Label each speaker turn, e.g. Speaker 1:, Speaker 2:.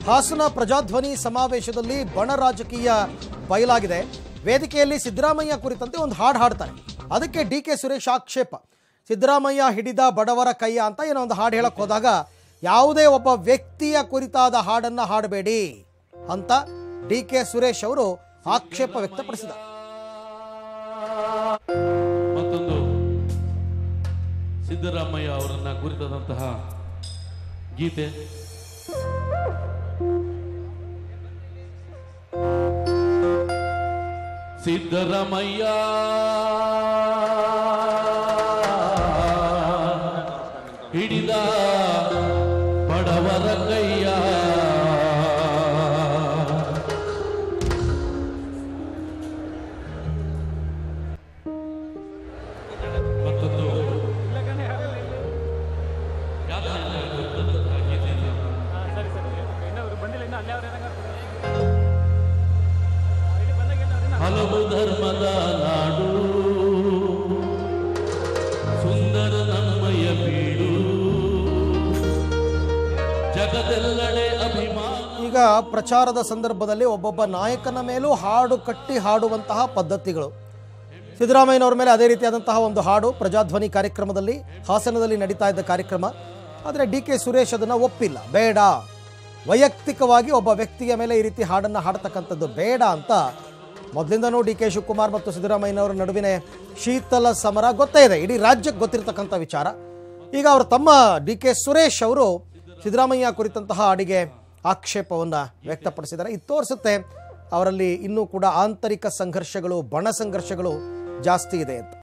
Speaker 1: ಹಾಸನ ಪ್ರಜಾಧ್ವನಿ ಸಮಾವೇಶದಲ್ಲಿ ಬಣ ರಾಜಕೀಯ ಬಯಲಾಗಿದೆ ವೇದಿಕೆಯಲ್ಲಿ ಸಿದ್ದರಾಮಯ್ಯ ಕುರಿತಂತೆ ಒಂದು ಹಾಡು ಹಾಡ್ತಾರೆ ಅದಕ್ಕೆ ಡಿ ಕೆ ಸುರೇಶ್ ಆಕ್ಷೇಪ ಸಿದ್ದರಾಮಯ್ಯ ಹಿಡಿದ ಬಡವರ ಕೈಯ ಅಂತ ಏನೋ ಒಂದು ಹಾಡು ಹೇಳಕ್ ಹೋದಾಗ ಯಾವುದೇ ಒಬ್ಬ ವ್ಯಕ್ತಿಯ ಕುರಿತಾದ ಹಾಡನ್ನ ಹಾಡಬೇಡಿ ಅಂತ ಡಿ ಕೆ ಸುರೇಶ್ ಅವರು ಆಕ್ಷೇಪ ವ್ಯಕ್ತಪಡಿಸಿದ್ದಾರೆ
Speaker 2: ಮತ್ತೊಂದು ಸಿದ್ದರಾಮಯ್ಯ ಅವರನ್ನ ಕುರಿತಾದಂತಹ ಗೀತೆ ಸಿದ್ದರಾಮಯ್ಯ ಹಿಡಿದ ಬಡವರ ಕೈಯ ಮತ್ತೊಂದು ಹಲವು ಧರ್ಮದ ನಾಡು ಸುಂದರ ನಮ್ಮಯ ಬೀಡು ಜಗದೆಲ್ಲಡೆ ಅಭಿಮಾನ
Speaker 1: ಈಗ ಪ್ರಚಾರದ ಸಂದರ್ಭದಲ್ಲಿ ಒಬ್ಬೊಬ್ಬ ನಾಯಕನ ಮೇಲೂ ಹಾಡು ಕಟ್ಟಿ ಹಾಡುವಂತಹ ಪದ್ಧತಿಗಳು ಸಿದ್ದರಾಮಯ್ಯನವರ ಮೇಲೆ ಅದೇ ರೀತಿಯಾದಂತಹ ಒಂದು ಹಾಡು ಪ್ರಜಾಧ್ವನಿ ಕಾರ್ಯಕ್ರಮದಲ್ಲಿ ಹಾಸನದಲ್ಲಿ ನಡೀತಾ ಇದ್ದ ಕಾರ್ಯಕ್ರಮ ಆದರೆ ಡಿ ಕೆ ಸುರೇಶ್ ಅದನ್ನು ಒಪ್ಪಿಲ್ಲ ಬೇಡ ವೈಯಕ್ತಿಕವಾಗಿ ಒಬ್ಬ ವ್ಯಕ್ತಿಯ ಮೇಲೆ ಈ ರೀತಿ ಹಾಡನ್ನು ಹಾಡ್ತಕ್ಕಂಥದ್ದು ಬೇಡ ಅಂತ ಮೊದಲಿಂದನೂ ಡಿ ಕೆ ಶಿವಕುಮಾರ್ ಮತ್ತು ಸಿದ್ದರಾಮಯ್ಯನವರ ನಡುವಿನ ಶೀತಲ ಸಮರ ಗೊತ್ತೇ ಇದೆ ಇಡೀ ರಾಜ್ಯಕ್ಕೆ ಗೊತ್ತಿರತಕ್ಕಂಥ ವಿಚಾರ ಈಗ ಅವರು ತಮ್ಮ ಡಿ ಕೆ ಸುರೇಶ್ ಅವರು ಸಿದ್ದರಾಮಯ್ಯ ಕುರಿತಂತಹ ಹಾಡಿಗೆ ಆಕ್ಷೇಪವನ್ನು ವ್ಯಕ್ತಪಡಿಸಿದ್ದಾರೆ ಇದು ತೋರಿಸುತ್ತೆ ಅವರಲ್ಲಿ ಇನ್ನೂ ಕೂಡ ಆಂತರಿಕ ಸಂಘರ್ಷಗಳು ಬಣ ಸಂಘರ್ಷಗಳು ಜಾಸ್ತಿ ಇದೆ ಅಂತ